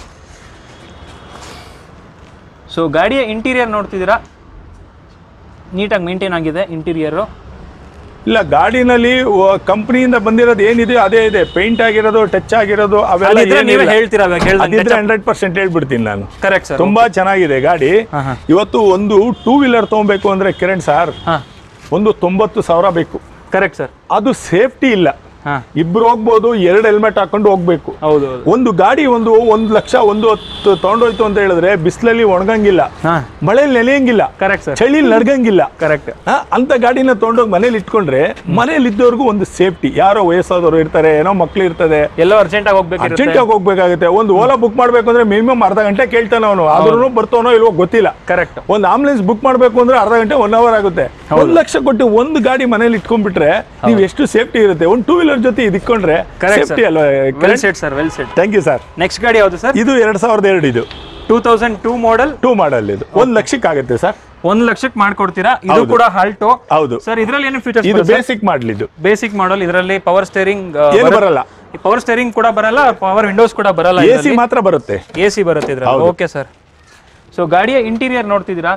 ಸೊ ಗಾಡಿಯ ಇಂಟೀರಿಯರ್ ನೋಡ್ತಿದ್ದೀರಾ ನೀಟಾಗಿ ಮೇಂಟೈನ್ ಆಗಿದೆ ಇಂಟೀರಿಯರು ಇಲ್ಲ ಗಾಡಿನಲ್ಲಿ ಕಂಪನಿಯಿಂದ ಬಂದಿರೋದು ಏನಿದೆ ಅದೇ ಇದೆ ಪೇಂಟ್ ಆಗಿರೋದು ಟಚ್ ಆಗಿರೋದು ಅವೆಲ್ಲ ಅದಿದ್ರೆ ನೀವೇ ಏನಿಲ್ಲ. ಹೇಳ್ತೀರಾ ಅವಾಗ ಹೇಳ್ದಂಗೆ ಅದಿದ್ರೆ ಹಂಡ್ರೆಡ್ ಪರ್ಸೆಂಟ್ ಹೇಳ್ಬಿಡ್ತೀನಿ ನಾನು ಕರೆಕ್ಟ್ ಸರ್ ತುಂಬಾ ಚೆನ್ನಾಗಿದೆ ಗಾಡಿ ಹಾ, ಹಾ. ಇವತ್ತು ಒಂದು ಟೂ ವೀಲರ್ ತಗೊಬೇಕು ಅಂದ್ರೆ ಕಿರಣ್ ಸರ್ ಹಾಂ ಒಂದು ತೊಂಬತ್ತು ಸಾವಿರ ಬೇಕು ಕರೆಕ್ಟ್ ಸರ್ ಅದು ಸೇಫ್ಟಿ ಇಲ್ಲ ಹಾಂ ಇಬ್ರು ಹೋಗ್ಬೋದು ಎರಡು ಹೆಲ್ಮೆಟ್ ಹಾಕೊಂಡು ಹೋಗ್ಬೇಕು ಹೌದು ಹೌದು ಒಂದು ಗಾಡಿ ಒಂದು ಒಂದು ಲಕ್ಷ ಒಂದು ಹೊತ್ತು ತಗೊಂಡೋಯ್ತು ಅಂತ ಹೇಳಿದ್ರೆ ಬಿಸಿಲಲ್ಲಿ ಒಣಗಂಗಿಲ್ಲ ಹಾಂ ಮಳೆಯಲ್ಲಿ ನೆನೆಯಂಗಿಲ್ಲ ಕರೆಕ್ಟ್ ಸರ್ ಚಳಿ ನಡ್ಗಂಗಿಲ್ಲ ಕರೆಕ್ಟ್ ಆ, ಅಂತ ಗಾಡಿನ ತೊಗೊಂಡೋಗಿ ಮನೇಲಿ ಇಟ್ಕೊಂಡ್ರೆ ಮನೇಲಿ ಇದ್ದವ್ರಿಗೂ ಒಂದು ಸೇಫ್ಟಿ ಯಾರೋ ವಯಸ್ಸಾದವರು ಇರ್ತಾರೆ ಏನೋ ಮಕ್ಳು ಇರ್ತದೆ ಎಲ್ಲೋ ಅರ್ಜೆಂಟಾಗಿ ಹೋಗ್ಬೇಕಿರುತ್ತೆ ಅರ್ಜೆಂಟಾಗಿ ಹೋಗ್ಬೇಕಾಗುತ್ತೆ ಒಂದು ಓಲಾ ಬುಕ್ ಮಾಡ್ಬೇಕು ಅಂದ್ರೆ ಮಿನಿಮಮ್ ಅರ್ಧ ಗಂಟೆ ಕೇಳ್ತಾನೆ ಅವನು ಆದ್ರೂ ಬರ್ತಾನೋ ಇಲ್ವೋ ಗೊತ್ತಿಲ್ಲ ಕರೆಕ್ಟ್ ಒಂದು ಆಂಬುಲೆನ್ಸ್ ಬುಕ್ ಮಾಡ್ಬೇಕು ಅಂದ್ರೆ ಅರ್ಧ ಗಂಟೆ ಒನ್ ಅವರ್ ಆಗುತ್ತೆ ಒಂದ್ ಲಕ್ಷ ಕೊಟ್ಟು ಒಂದು ಗಾಡಿ ಮನೇಲಿ ಇಟ್ಕೊಂಡ್ಬಿಟ್ರೆ ನೀವು ಎಷ್ಟು ಸೇಫ್ಟಿ ಇರುತ್ತೆ ಒಂದು ಟೂ ವೀಲರ್ ಜೊತೆ ಇದು ಇಟ್ಕೊಂಡ್ರೆ ಕರೆಕ್ಟ್ ಸೇಫ್ಟಿ ಸರ್ ಅಲ್ವಾ well set sir well set thank you sir next ಗಾಡಿ ಯಾವುದು ಸರ್ ಇದು ಎರಡ್ ಸಾವಿರದ ಎರಡು ಇದು two thousand two model two model ಇದು ಒಂದ್ ಲಕ್ಷಕ್ಕೆ ಆಗುತ್ತೆ ಸರ್ ಒಂದ್ ಲಕ್ಷಕ್ಕೆ ಮಾಡ್ಕೊಡ್ತೀರಾ ಇದು ಹೌದು. ಕೂಡ ಹಾಲ್ಟೋ ಹೌದು ಸರ್ ಇದರಲ್ಲಿ ಏನು ಇದು ಫೀಚರ್ಸ್ ಬೇಸಿಕ್ ಮಾಡ್ಲಿದ್ದು ಬೇಸಿಕ್ ಮಾಡಲ್ ಇದರಲ್ಲಿ ಪವರ್ ಸ್ಟೇರಿಂಗ್ ಏನು ಬರಲ್ಲ ಪವರ್ ಸ್ಟೇರಿಂಗ್ ಕೂಡ ಬರಲ್ಲ ಪವರ್ ವಿಂಡೋಸ್ ಕೂಡ ಬರಲ್ಲ ಎ ಸಿ ಮಾತ್ರ ಬರುತ್ತೆ ಎ ಸಿ ಬರುತ್ತೆ ಇದ್ರಲ್ಲಿ ಹೌದು. ಓಕೆ ಸರ್ ಸೊ ಗಾಡಿಯ ಇಂಟೀರಿಯರ್ ನೋಡ್ತಿದ್ದೀರಾ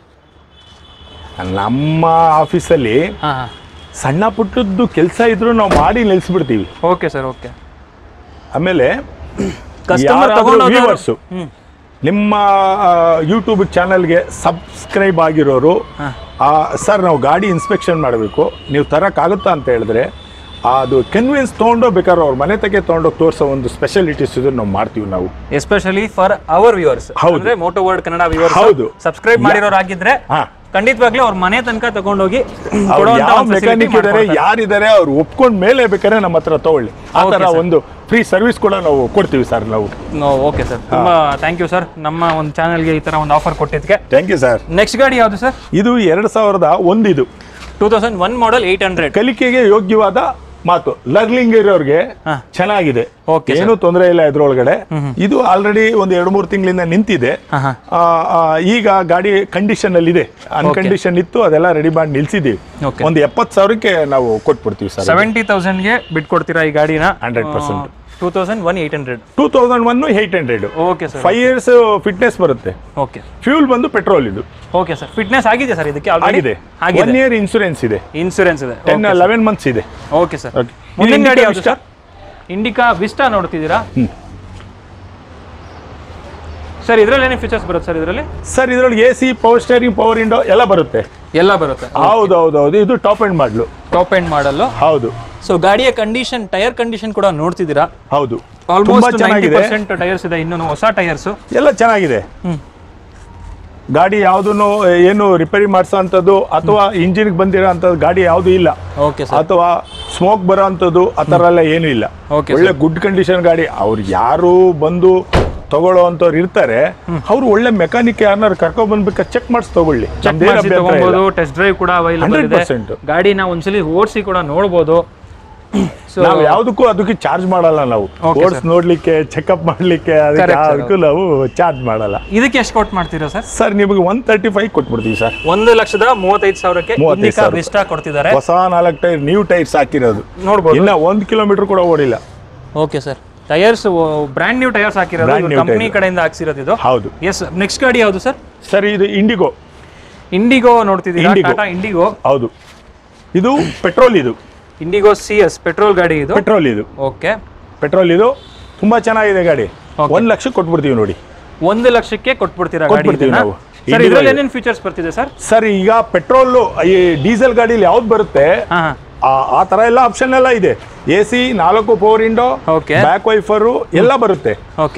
ನಮ್ಮ ಆಫೀಸಲ್ಲಿ ಹಾಂ ಹಾಂ ಸಣ್ಣ ಪುಟ್ಟದ್ದು ಕೆಲಸ ಇದ್ರು ನಾವು ಮಾಡಿ ನಿಲ್ಸ್ಬಿಡ್ತೀವಿ ಓಕೆ ಸರ್ ಓಕೆ ಆಮೇಲೆ ಕಸ್ಟಮರ್ ತಗೊಂಡು ವ್ಯೂವರ್ಸು ಹ್ಮ್ ನಿಮ್ಮ ಯೂಟ್ಯೂಬ್ ಚಾನಲ್ಗೆ ಸಬ್ಸ್ಕ್ರೈಬ್ ಆಗಿರೋರು ಹಾ. ಸರ್ ನಾವು ಗಾಡಿ ಇನ್ಸ್ಪೆಕ್ಷನ್ ಮಾಡಬೇಕು ನೀವು ತರೋಕ್ಕಾಗುತ್ತಾ ಅಂತ ಹೇಳಿದ್ರೆ ಅದು ಕನ್ವಿನ್ಸ್ ತೊಗೊಂಡು ಬೇಕಾದ್ರೆ ಅವ್ರ ಮನೆ ತಗೆ ತೊಗೊಂಡೋಗಿ ತೋರಿಸೋ ಒಂದು ಸ್ಪೆಷಾಲಿಟೀಸ್ ಇದ್ರೆ ನಾವು ಮಾಡ್ತೀವಿ ನಾವು ಎಸ್ಪೆಷಲಿ ಫಾರ್ ಅವರ್ ವ್ಯೂವರ್ಸ್ ಹೌದು. ಅಂದ್ರೆ ಮೋಟೋ ವರ್ಡ್ ಕನ್ನಡ ವ್ಯೂವರ್ಸ್ ಹೌದು. ಸಬ್ಸ್ಕ್ರೈಬ್ ಮಾಡಿರೋರಾಗಿದ್ರೆ ಹಾ ಖಂಡಿತವಾಗ್ಲೂ ಅವ್ರ ಮನೆ ತನಕ ತಗೊಂಡೋಗಿ ಅವ್ರು ಕೊಡುವಂತ ಯಾವ ಒಂದು facility ಮೆಕ್ಯಾನಿಕ್ ಇದ್ದಾರೆ ಮಾಡ್ಕೊಡ್ತಾರೆ. ಯಾರಿದ್ದಾರೆ ಅವ್ರು ಒಪ್ಕೊಂಡ್ ಮೇಲೆ ಬೇಕಾದ್ರೆ ನಮ್ಮ ಹತ್ರ ತಗೊಳ್ಳಿ ಆ Okay, ಥರ sir. ಒಂದು ಫ್ರೀ ಸರ್ವಿಸ್ ಕೂಡ ನಾವು ಕೊಡ್ತೀವಿ ಸರ್ ನಾವು ನೋ ಓಕೆ ಸರ್ ತುಂಬಾ ಥ್ಯಾಂಕ್ ಯು ಸರ್ ನಮ್ಮ ಒಂದು ಚಾನಲ್ಗೆ ಈ ತರ ಒಂದು ಆಫರ್ ಕೊಟ್ಟಿದ್ದಕ್ಕೆ ಥ್ಯಾಂಕ್ ಯು ಸರ್ ನೆಕ್ಸ್ಟ್ ಗಾಡಿ ಯಾವುದು ಸರ್ ಇದು ಎರಡು ಸಾವಿರದ ಒಂದಿದು two thousand one model eight hundred ಕಲಿಕೆಗೆ ಯೋಗ್ಯವಾದ ಮಾತು ಲರ್ನಿಂಗ್ ಇರೋರಿಗೆ ಹಾ. ಚೆನ್ನಾಗಿದೆ Okay, ಏನು ತೊಂದರೆ ಇಲ್ಲ ಇದ್ರೊಳಗಡೆ ಇದು ಆಲ್ರೆಡಿ ಒಂದು ಎರಡು ಮೂರು ತಿಂಗಳಿಂದ ನಿಂತಿದೆ ಹಾಂ ಹಾಂ ಆ, ಆ, ಈಗ ಗಾಡಿ ಕಂಡೀಷನ್ ಅಲ್ಲಿ ಇದೆ ಅನ್ಕಂಡೀಷನ್ ಇತ್ತು ಅದೆಲ್ಲ ರೆಡಿ ಮಾಡಿ ನಿಲ್ಸಿದೀವಿ Okay. ಒಂದು ಎಪ್ಪತ್ತು ಸಾವಿರಕ್ಕೆ ನಾವು ಕೊಟ್ಬಿಡ್ತೀವಿ ಸರ್ ಸೆವೆಂಟಿ ತೌಸಂಡ್ಗೆ ಬಿಟ್ಕೊಡ್ತೀರಾ ಈ ಗಾಡಿನ 100%. Two thousand one eight hundred two thousand one eight hundred okay sir five years fitness ಬರುತ್ತೆ ಓಕೆ ಫ್ಯೂಲ್ ಬಂದು ಪೆಟ್ರೋಲ್ ಇದು ಓಕೆ ಸರ್ ಫಿಟ್ನೆಸ್ ಆಗಿದೆ ಸರ್ ಇದಕ್ಕೆ ಆಗಿದೆ ಒನ್ ಆಗಿದೆ ಇಯರ್ ಇನ್ಸೂರೆನ್ಸ್ ಇದೆ ಇನ್ಸೂರೆನ್ಸ್ ಇದೆ ಟೆನ್ ಲೆವೆನ್ ಮಂತ್ಸ್ ಇದೆ ಓಕೆ ಸರ್ Okay. ಮುಂದಿನ ಇದು ಗಾಡಿ Indica ಯಾವುದು Vista? ಸರ್ ಇಂಡಿಕಾ ವಿಸ್ಟಾ ನೋಡ್ತಿದ್ದೀರಾ ಹ್ಮ್. ಸರ್ ಇದರಲ್ಲಿ ಏನೇ ಫೀಚರ್ಸ್ ಬರುತ್ತೆ ಸರ್ ಇದರಲ್ಲಿ ಸರ್ ಇದ್ರೊಳಗೆ A C power steering power window ಎಲ್ಲ ಬರುತ್ತೆ ಎಲ್ಲ ಬರುತ್ತೆ ಹೌದು ಹೌದು ಹೌದು ಇದು top end model top end model ಹೌದು ಸೊ ಗಾಡಿಯ ಕಂಡೀಷನ್ ಟೈರ್ ಕಂಡೀಷನ್ ಕೂಡ ನೋಡ್ತಿದ್ದೀರಾ ಹೌದು ತುಂಬಾ ಆಲ್ಮೋಸ್ಟ್ ನೈಂಟಿ ಚೆನ್ನಾಗಿದೆ ಪರ್ಸೆಂಟ್ ಟೈರ್ಸ್ ಇದೆ ಇನ್ನೂ ಹೊಸ ಟೈರ್ಸ್ ಎಲ್ಲ ಚೆನ್ನಾಗಿದೆ ಹ್ಮ್. ಗಾಡಿ ಯಾವುದನ್ನು ಏನು ರಿಪೇರಿ ಮಾಡಿಸೋ ಅಂಥದ್ದು ಅಥವಾ ಇಂಜಿನ್ಗೆ ಬಂದಿರೋ ಅಂಥದ್ದು ಗಾಡಿ ಯಾವುದು ಇಲ್ಲ ಓಕೆ ಸರ್ ಅಥವಾ ಸ್ಮೋಕ್ ಬರೋ ಅಂಥದ್ದು ಆ ಥರ ಎಲ್ಲ ಏನೂ ಇಲ್ಲ Okay, ಒಳ್ಳೆ ಗುಡ್ ಕಂಡೀಷನ್ ಗಾಡಿ ಅವ್ರು ಯಾರು ಬಂದು ತಗೊಳ್ಳೋ ಅಂಥವ್ರು ಇರ್ತಾರೆ ಅವ್ರು ಒಳ್ಳೆ ಮೆಕ್ಯಾನಿಕ್ ಯಾರನ್ನಾರು ಕರ್ಕೊಂಡ್ ಬಂದ್ಬೇಕಾದ್ರೆ ಚೆಕ್ ಮಾಡಿಸಿ ತಗೊಳ್ಳಿ ಚೆಕ್ ನಮ್ದೇನ್ ಮಾಡಿಸಿ ಅಭ್ಯಂತರ ಇಲ್ಲ. ತಗೊಬೋದು ಟೆಸ್ಟ್ ಡ್ರೈವ್ ಕೂಡ ಅವೈಲೇಬಲ್ ಇದೆ 100%. ಗಾಡಿನ ಒಂದ್ಸಲಿ ಓಡಿಸಿ ಕೂಡ ನೋಡ್ಬೋದು ಸೊ ನಾವು ಯಾವುದಕ್ಕೂ ಅದಕ್ಕೆ ಚಾರ್ಜ್ ಮಾಡಲ್ಲ ನಾವು Okay, ಓಡಿಸ್ ನೋಡ್ಲಿಕ್ಕೆ ಚೆಕಪ್ ಮಾಡ್ಲಿಕ್ಕೆ ಅದಕ್ಕೆ Correct, sir. ಯಾವುದಕ್ಕೂ ನಾವು ಚಾರ್ಜ್ ಮಾಡಲ್ಲ ಇದಕ್ಕೆ ಎಷ್ಟು ಕೊಟ್ಟು ಮಾಡ್ತೀರಾ ಸರ್ ಸರ್ ನಿಮಗೆ ಒನ್ ತರ್ಟಿ ಫೈವ್ ಕೊಟ್ಬಿಡ್ತೀವಿ ಸರ್ ಒಂದು ಲಕ್ಷದ ಮೂವತ್ತೈದು ಸಾವಿರಕ್ಕೆ 35 ಇಂಡಿಕಾ ಸಾವಿರ. ವಿಸ್ಟಾ ಕೊಡ್ತಿದ್ದಾರೆ ಹೊಸ ನಾಲ್ಕು ಟೈರ್ ನ್ಯೂ ಟೈರ್ಸ್ ಹಾಕಿರೋದು ನೋಡ್ಬೋದು ಇನ್ನ ಒಂದು ಕಿಲೋಮೀಟರ್ ಕೂಡ ಓಡಿಲ್ಲ okay sir tyres brand new tyres ಹಾಕಿರೋದು Brand new ಕಂಪನಿ tyre. ಕಡೆಯಿಂದ ಹಾಕ್ಸಿರೋದು ಇದು ಹೌದು ಎಸ್ ನೆಕ್ಸ್ಟ್ ಗಾಡಿ ಯಾವುದು ಸರ್ ಸರ್ ಇದು ಇಂಡಿಗೋ ಇಂಡಿಗೋ ನೋಡ್ತಿದ್ದೀರಾ Indigo. ಟಾಟಾ ಇಂಡಿಗೋ ಹೌದು ಇದು ಪೆಟ್ರೋಲ್ ಇದು ಇಂಡಿಗೋ ಸಿ ಎಸ್ ಪೆಟ್ರೋಲ್ ಗಾಡಿ ಇದು ಪೆಟ್ರೋಲ್ ಇದು ಓಕೆ ಪೆಟ್ರೋಲ್ ಇದು ತುಂಬಾ ಚೆನ್ನಾಗಿದೆ ಗಾಡಿ Okay. ಒಂದ್ ಲಕ್ಷ ಕೊಟ್ಬಿಡ್ತೀವಿ ನೋಡಿ ಒಂದು ಲಕ್ಷಕ್ಕೆ ಕೊಟ್ಬಿಡ್ತೀರಾ ಗಾಡಿ ಕೊಟ್ಬಿಡ್ತೀವಿ ಇದನ್ನ ನಾವು. ಸರ್ Indigo ಇದರಲ್ಲಿ ಇದೆ. ಏನೇನು ಫೀಚರ್ಸ್ ಬರ್ತಿದೆ ಸರ್ ಸರ್ ಈಗ ಪೆಟ್ರೋಲ್ ಈ ಡೀಸೆಲ್ ಗಾಡಿಲಿ ಯಾವ್ದು ಬರುತ್ತೆ ಹಾಂ ಹಾಂ ಆ- ಆ ತರ ಎಲ್ಲ ಆಪ್ಷನ್ ಎಲ್ಲ ಇದೆ ಎ ಸಿ ನಾಲ್ಕು power window Okay. Back wiper ಎಲ್ಲ ಬರುತ್ತೆ ಓಕೆ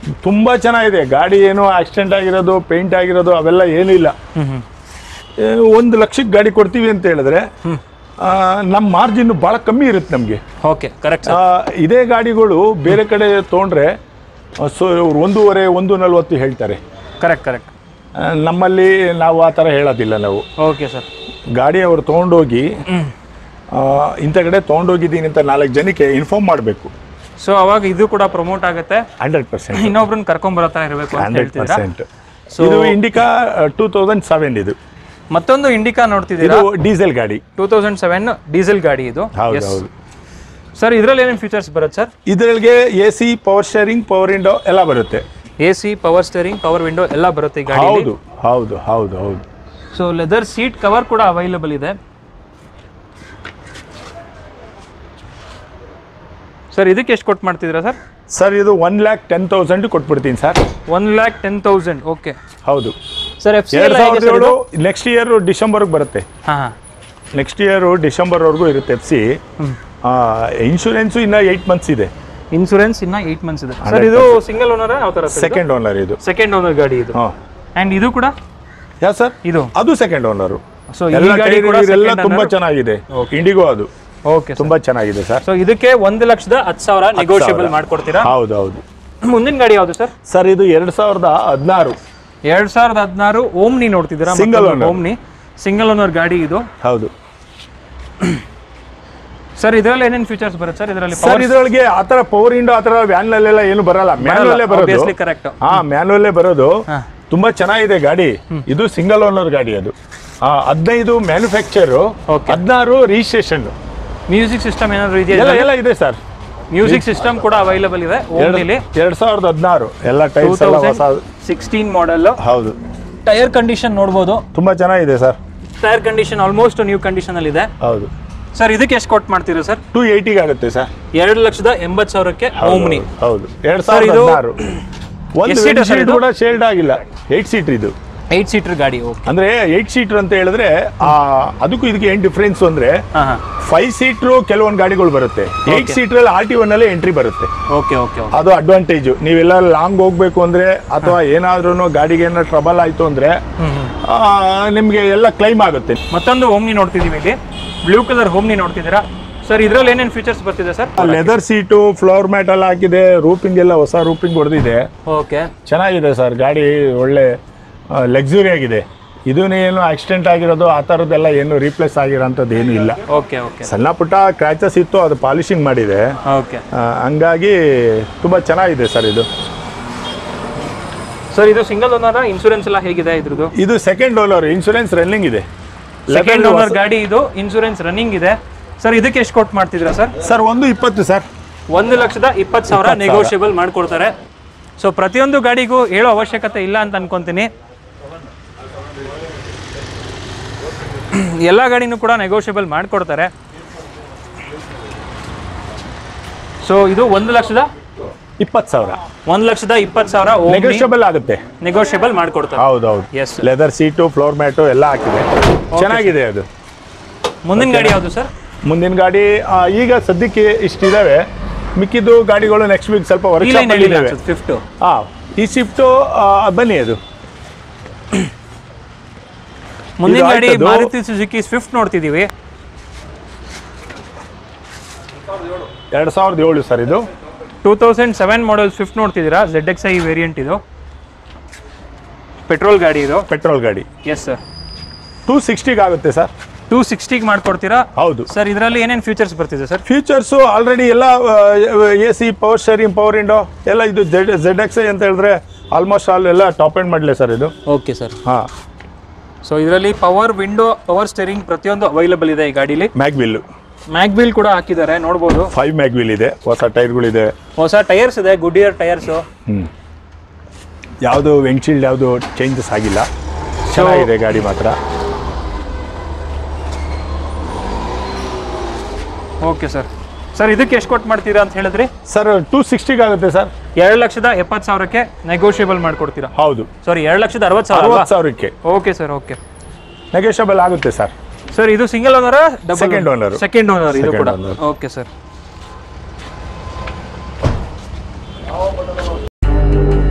ತುಂಬ ಚೆನ್ನಾಗಿದೆ ಗಾಡಿ ಏನು ಆಕ್ಸಿಡೆಂಟ್ ಆಗಿರೋದು ಪೇಂಟ್ ಆಗಿರೋದು ಅವೆಲ್ಲ ಏನಿಲ್ಲ ಹ್ಮ್ ಹ್ಮ್ ಏ, ಒಂದು ಲಕ್ಷಕ್ಕೆ ಗಾಡಿ ಕೊಡ್ತೀವಿ ಅಂತ ಹೇಳಿದ್ರೆ ಆ, ನಮ್ಮ ಮಾರ್ಜಿನ್ ಭಾಳ ಕಮ್ಮಿ ಇರುತ್ತೆ ನಮಗೆ ಓಕೆ ಕರೆಕ್ಟ್ ಸರ್ ಇದೇ ಗಾಡಿಗಳು ಬೇರೆ ಕಡೆ ತೊಗೊಂಡ್ರೆ ಆ, ಸೊ ಇವ್ರು ಒಂದೂವರೆ ಒಂದು ನಲ್ವತ್ತು ಹೇಳ್ತಾರೆ ಕರೆಕ್ಟ್ ಕರೆಕ್ಟ್ ಆ, ನಮ್ಮಲ್ಲಿ ನಾವು ಆ ಥರ ಹೇಳೋದಿಲ್ಲ ನಾವು ಓಕೆ ಸರ್ ಗಾಡಿ ಅವರು ತೊಗೊಂಡೋಗಿ ಹ್ಮ್ ಆ, ಇಂಥ ಕಡೆ ತೊಗೊಂಡೋಗಿದ್ದೀನಿ ಅಂತ ನಾಲ್ಕು ಜನಕ್ಕೆ ಇನ್ಫಾರ್ಮ್ ಮಾಡಬೇಕು ಸೊ ಅವಾಗ ಇದು ಕೂಡ ಪ್ರಮೋಟ್ ಆಗುತ್ತೆ ಹಂಡ್ರೆಡ್ ಪರ್ಸೆಂಟ್ ಇನ್ನೊಬ್ರನ್ನ ಕರ್ಕೊಂಡ್ ಬರೋ ತರ ಇರಬೇಕು ಅಂತ ಹಂಡ್ರೆಡ್ ಹೇಳ್ತಿದ್ದೀರಾ ಪರ್ಸೆಂಟ್ ಇದು ಇಂಡಿಕಾ ಟೂ ತೌಸಂಡ್ ಸೆವೆನ್ ಇದು ಮತ್ತೊಂದು ಇಂಡಿಕಾ ನೋಡ್ತಿದ್ದೀರಾ ಇದು ಡೀಸೆಲ್ ಗಾಡಿ ಟೂ ತೌಸಂಡ್ ಸೆವೆನ್ ಡೀಸೆಲ್ ಗಾಡಿ ಇದು ಹೌದು ಹೌದು ಸರ್ ಇದರಲ್ಲಿ ಏನೇನು ಫೀಚರ್ಸ್ ಬರುತ್ತೆ ಸರ್ ಇದರೊಳಗೆ A C power steering power window ಎಲ್ಲ ಬರುತ್ತೆ A C power steering power window ಎಲ್ಲ ಬರುತ್ತೆ ಈ ಗಾಡಿ ಹೌದು ಹೌದು ಹೌದು ಹೌದು ಸೊ ಲೆದರ್ ಸೀಟ್ ಕವರ್ ಕೂಡ ಅವೈಲಬಲ್ ಇದೆ ಸರ್ ಇದಕ್ಕೆ ಎಷ್ಟು ಕೊಟ್ಟು ಮಾಡ್ತಿದ್ದೀರಾ ಸರ್ ಸರ್ ಇದು ಒನ್ ಲ್ಯಾಕ್ ಟೆನ್ ತೌಸಂಡ್ ಕೊಟ್ಬಿಡ್ತೀನಿ sir one lakh ten thousand okay ಹೌದು ಸರ್ ಎಫ್ ಸಿ ಎರಡು ಸಾವಿರದ ಏಳು ನೆಕ್ಸ್ಟ್ ಇಯರ್ ಡಿಸೆಂಬರ್ಗೆ ಬರುತ್ತೆ ಹಾಂ ಹಾಂ ನೆಕ್ಸ್ಟ್ ಇಯರು ಡಿಸೆಂಬರ್ವರೆಗೂ ಇರುತ್ತೆ ಎಫ್ ಸಿ ಇನ್ಶೂರೆನ್ಸು ಇನ್ನು ಏಯ್ಟ್ ಮಂತ್ಸ್ ಇದೆ ಇನ್ಸೂರೆನ್ಸ್ ಇನ್ನ ಏಟ್ ಮಂತ್ಸ್ ಇದೆ ಸರ್ ಇದು ಸಿಂಗಲ್ ಓನರ್ ಯಾವ ಥರ ಸೆಕೆಂಡ್ ಓನರ್ ಇದು ಸೆಕೆಂಡ್ ಓನರ್ ಗಾಡಿ ಇದು ಹಾಂ ಆ್ಯಂಡ್ ಇದು ಕೂಡ ಯಾ ಸರ್ ಇದು ಅದು ಸೆಕೆಂಡ್ ಓನರು ಸೊ ಈ ಎಲ್ಲ ಗಾಡಿ ಕೂಡ ಎಲ್ಲ ತುಂಬಾ ಚೆನ್ನಾಗಿದೆ ಇಂಡಿಗೋ ಅದು ಓಕೆ ತುಂಬಾ ಚೆನ್ನಾಗಿದೆ ಸರ್ ಸೊ ಇದಕ್ಕೆ ಒಂದು ಲಕ್ಷದ ಹತ್ತು ಸಾವಿರ ನೆಗೋಷಿಯಬಲ್ ಮಾಡ್ಕೊಡ್ತೀರಾ ಹೌದು ಹೌದು ಮುಂದಿನ ಗಾಡಿ ಯಾವುದು ಸರ್ ಸರ್ ಇದು ಎರಡ್ ಸಾವಿರದ ಹದಿನಾರು ಎರಡ್ ಸಾವಿರದ ಹದಿನಾರು ಓಮ್ನಿ ನೋಡ್ತಿದ್ದೀರಾ Single owner. Omni single owner ಗಾಡಿ ಇದು ಹೌದು ಸರ್ ಇದರಲ್ಲಿ ಏನೇನು ಫೀಚರ್ಸ್ ಬರುತ್ತೆ ಸರ್ ಇದರಲ್ಲಿ ಸರ್ ಇದರೊಳಗೆ ಆತರ ಪವರ್ ಇಂಡೋ ಆತರ ವ್ಯಾನ್ ಅಲ್ಲೆಲ್ಲ ಏನು ಬರಲ್ಲ ಮ್ಯಾನುವಲ್ಲೇ ಬರೋದು ಕರೆಕ್ಟ್ ಹಾ ಮ್ಯಾನುವಲ್ಲೇ ಬರೋದು ಹಾ. ತುಂಬಾ ಚೆನ್ನಾಗಿದೆ ಗಾಡಿ ಇದು ಸಿಂಗಲ್ ಓನರ್ ಗಾಡಿ ಅದು ಆ, ಹದಿನೈದು ಮ್ಯಾನುಫ್ಯಾಕ್ಚರು Okay. ಹದಿನಾರು ರಿಜಿಸ್ಟ್ರೇಷನ್ ಮ್ಯೂಸಿಕ್ ಸಿಸ್ಟಮ್ ಏನಾದ್ರು ಇದೆಯಾ ಎಲ್ಲ ಎಲ್ಲ ಇದೆ ಸರ್ ಮ್ಯೂಸಿಕ್ ಸಿಸ್ಟಮ್ ಕೂಡ ಅವೈಲಬಲ್ ಇದೆ ಓಮ್ನಿಲಿ ಎರಡ್ ಸಾವಿರದ ಹದಿನಾರು ಎಲ್ಲ ಟೂ ಟೈರ್ಸ್ ಎಲ್ಲ ಹೊಸ ಸಿಕ್ಸ್ಟೀನ್ ಮಾಡೆಲ್ ಹೌದು ಟೈರ್ ಕಂಡೀಷನ್ ನೋಡ್ಬೋದು ತುಂಬಾ ಚೆನ್ನಾಗಿದೆ sir tyre condition almost new condition ಅಲ್ಲಿ ಇದೆ ಹೌದು ಸರ್ ಇದಕ್ಕೆ ಎಷ್ಟು ಕೊಟ್ಟು ಮಾಡ್ತೀರಾ ಸರ್ ಟೂ ಏಯ್ಟಿಗೆ ಆಗುತ್ತೆ ಸರ್ ಎರಡು ಲಕ್ಷದ ಎಂಬತ್ತು ಸಾವಿರಕ್ಕೆ ಓಮ್ನಿ ಹೌದು ಎರಡ್ Sir, ಸಾವಿರದ ಇದು ಹದಿನಾರು ಒಂದು ಎಷ್ಟ್ seater sir ಸೀಟ್ ಇದು? ಕೂಡ ಶೇಲ್ಡ್ ಆಗಿಲ್ಲ ಏಟ್ ಸೀಟರ್ ಇದು ಏಟ್ ಸೀಟರ್ ಗಾಡಿ ಓಕೆ ಅಂದ್ರೆ ಏಟ್ ಸೀಟರ್ ಅಂತ ಹೇಳಿದ್ರೆ ಆ, ಅದಕ್ಕೂ ಇದಕ್ಕೆ ಏನ್ ಡಿಫ್ರೆನ್ಸ್ ಅಂದ್ರೆ ಹಾಂ ಹಾಂ ಫೈವ್ ಸೀಟ್ರು ಕೆಲವೊಂದು ಗಾಡಿಗಳು ಬರುತ್ತೆ ಏಟ್ ಸೀಟರ್ ಅಲ್ಲಿ ಆರ್ ಟಿ ಒನ್ ಅಲ್ಲೇ ಎಂಟ್ರಿ ಬರುತ್ತೆ ಓಕೆ ಓಕೆ ಓಕೆ ಅದು ಅಡ್ವಾಂಟೇಜ್ ನೀವೆಲ್ಲ ಲಾಂಗ್ ಹೋಗ್ಬೇಕು ಅಂದ್ರೆ ಅಥವಾ ಏನಾದ್ರೂ ಗಾಡಿಗೆ ಏನಾದ್ರು ಟ್ರಬಲ್ ಆಯ್ತು ಅಂದ್ರೆ ಆ, ನಿಮ್ಗೆ ಎಲ್ಲ ಕ್ಲೈಮ್ ಆಗುತ್ತೆ ಮತ್ತೊಂದು ಓಮ್ನಿ ನೋಡ್ತಿದ್ದೀವಿ ಇಲ್ಲಿ ಬ್ಲೂ ಕಲರ್ ಹೋಮ್ನಿ ನೋಡ್ತಿದ್ದೀರಾ ಸರ್ ಇದರಲ್ಲಿ ಏನೇನು ಫೀಚರ್ಸ್ ಬರ್ತಿದೆ sir leather seat floor mat ಎಲ್ಲ ಹಾಕಿದೆ ರೂಪಿಂಗ್ ಎಲ್ಲ ಹೊಸ ರೂಪಿಂಗ್ ಹೊಡೆದಿದೆ ಓಕೆ ಚೆನ್ನಾಗಿದೆ ಸರ್ ಗಾಡಿ ಒಳ್ಳೆ ಲಕ್ಸುರಿ ಆಗಿದೆ ಏನು ಆಕ್ಸಿಡೆಂಟ್ ಆಗಿರೋದು ಆ ಥರದ್ದೆಲ್ಲ ಏನು ರೀಪ್ಲೇಸ್ ಆಗಿರೋಂಥದ್ದು ಏನು ಇಲ್ಲ ಓಕೆ ಓಕೆ ಸಣ್ಣ ಪುಟ್ಟ ಕ್ರ್ಯಾಚಸ್ ಇತ್ತು ಅದು ಪಾಲಿಶಿಂಗ್ ಮಾಡಿದೆ ಓಕೆ ಆ, ಹಂಗಾಗಿ ತುಂಬ ಚೆನ್ನಾಗಿದೆ ಸರ್ ಇದು ಸರ್ ಇದು ಸಿಂಗಲ್ ಓನರ್ ಇನ್ಶೂರೆನ್ಸ್ ಎಲ್ಲ ಹೇಗಿದೆ ಇದ್ರದ್ದು ಇದು ಸೆಕೆಂಡ್ ಓನರ್ ಇನ್ಶೂರೆನ್ಸ್ ರನ್ನಿಂಗ್ ಇದೆ ಸೆಕೆಂಡ್ ಓನರ್ ಗಾಡಿ ಇದು ಇನ್ಶೂರೆನ್ಸ್ ರನ್ನಿಂಗ್ ಇದೆ ಸರ್ ಇದಕ್ಕೆ ಎಷ್ಟು ಕೊಟ್ಟು ಮಾಡ್ತಿದ್ದೀರಾ ಸರ್ ಸರ್ ಒಂದು ಇಪ್ಪತ್ತು ಸರ್ ಒಂದು ಲಕ್ಷದ ಇಪ್ಪತ್ತು ಸಾವಿರ ನೆಗೋಷಿಯಬಲ್ ಮಾಡ್ಕೊಡ್ತಾರೆ ಸೊ ಪ್ರತಿಯೊಂದು ಗಾಡಿಗೂ ಹೇಳೋ ಅವಶ್ಯಕತೆ ಇಲ್ಲ ಅಂತ ಅನ್ಕೊಂತೀನಿ ಎಲ್ಲ ಗಾಡಿನೂ ಕೂಡ ನೆಗೋಷಿಯಬಲ್ ಮಾಡಿಕೊಡ್ತಾರೆ ಸೊ ಇದು ಒಂದು ಲಕ್ಷದ ಇಪ್ಪತ್ತು ಸಾವಿರ ಒಂದು ಲಕ್ಷದ ಇಪ್ಪತ್ತು ಸಾವಿರ ನೆಗೋಷಿಯಬಲ್ ಆಗುತ್ತೆ ನೆಗೋಷಿಯಬಲ್ ಮಾಡಿಕೊಡ್ತಾರೆ ಹೌದು ಹೌದು Yes, sir. Leather seat floor mat ಎಲ್ಲ ಹಾಕಿದೆ ಚೆನ್ನಾಗಿದೆ ಅದು ಮುಂದಿನ ಗಾಡಿ ಯಾವುದು ಸರ್ ಮುಂದಿನ ಗಾಡಿ ಆ, ಈಗ ಸದ್ಯಕ್ಕೆ ಇಷ್ಟಿದಾವೆ ಮಿಕ್ಕಿದ್ದು ಗಾಡಿಗಳು ನೆಕ್ಸ್ಟ್ ವೀಕ್ ಸ್ವಲ್ಪ ಈ ಲೈನ್ ವರ್ಕ್ ಇದ್ದಾವೆ ಫಿಫ್ಟ್ ಹಾ ಈ ಶಿಫ್ಟು ಬನ್ನಿ ಅದು ಮುಂದಿನ ಇದು ಗಾಡಿ ಆಯ್ತದು. ಮಾರುತಿ ಸುಜುಕಿ ಸ್ವಿಫ್ಟ್ ನೋಡ್ತಿದ್ದೀವಿ ಎರಡು ಸಾವಿರದ ಏಳು ಸರ್ ಇದು two thousand seven model Swift ನೋಡ್ತಿದ್ದೀರಾ ಝೆಡ್ ಎಕ್ಸ್ ಐ ವೇರಿಯಂಟ್ ಇದು ಪೆಟ್ರೋಲ್ ಗಾಡಿ ಇದು ಪೆಟ್ರೋಲ್ ಗಾಡಿ ಎಸ್ ಸರ್ ಟೂ ಸಿಕ್ಸ್ಟಿಗೆ ಆಗುತ್ತೆ ಸರ್ ಟೂ ಸಿಕ್ಸ್ಟಿಗೆ ಮಾಡ್ಕೊಡ್ತೀರಾ ಹೌದು ಸರ್ ಇದರಲ್ಲಿ ಏನೇನು ಫೀಚರ್ಸ್ ಬರ್ತಿದೆ ಸರ್ ಫೀಚರ್ಸು ಆಲ್ರೆಡಿ ಎಲ್ಲ A C power steering power window ಎಲ್ಲ ಇದು ಜೆಡ್ ಜೆಡ್ ಎಕ್ಸ್ ಐ ಅಂತ ಹೇಳಿದ್ರೆ ಆಲ್ಮೋಸ್ಟ್ ಆಲ್ ಎಲ್ಲ ಟಾಪ್ ಎಂಡ್ ಮಾಡಲೆ ಸರ್ ಇದು ಓಕೆ ಸರ್ ಹಾಂ ಸೊ ಇದರಲ್ಲಿ ಪವರ್ ವಿಂಡೋ ಪವರ್ ಸ್ಟೇರಿಂಗ್ ಪ್ರತಿಯೊಂದು ಅವೈಲಬಲ್ ಇದೆ ಈ ಗಾಡೀಲಿ ಮ್ಯಾಗ್ವಿಲ್ ಮ್ಯಾಗ್ಬಿಲ್ ಕೂಡ ಹಾಕಿದ್ದಾರೆ ನೋಡ್ಬೋದು ಫೈವ್ ಮ್ಯಾಗ್ವಿಲ್ ಇದೆ ಹೊಸ ಟೈರ್ಗಳಿದೆ ಹೊಸ ಟೈರ್ಸ್ ಇದೆ ಗುಡ್ ಇಯರ್ ಟೈರ್ಸು ಹ್ಞೂ ಯಾವುದು ವಿಂಡ್ಶೀಲ್ಡ್ ಯಾವುದು ಚೇಂಜಸ್ ಆಗಿಲ್ಲ ಚೆನ್ನಾಗಿದೆ ಗಾಡಿ ಮಾತ್ರ ಓಕೆ ಸರ್ ಸರ್ ಇದಕ್ಕೆ ಎಷ್ಟು ಕೊಟ್ಟು ಮಾಡ್ತೀರಾ ಅಂತ ಹೇಳಿದ್ರಿ ಸರ್ ಟೂ ಸಿಕ್ಸ್ಟಿಗೆ ಆಗುತ್ತೆ ಸರ್ ಎರಡು ಲಕ್ಷದ ಎಪ್ಪತ್ತು ಸಾವಿರಕ್ಕೆ ನೆಗೋಷಿಯಬಲ್ ಮಾಡ್ಕೊಡ್ತೀರಾ ಹೌದು ಸಾರಿ ಎರಡು ಲಕ್ಷದ ಅರವತ್ತು ಸಾವಿರ ಅರವತ್ತು ಸಾವಿರಕ್ಕೆ ಓಕೆ ಸರ್ ಓಕೆ ನೆಗೋಷಿಯಬಲ್ ಆಗುತ್ತೆ ಸರ್ ಸರ್ ಇದು single owner Second owner. Second owner ಇದು Second ಕೂಡ owner. Okay sir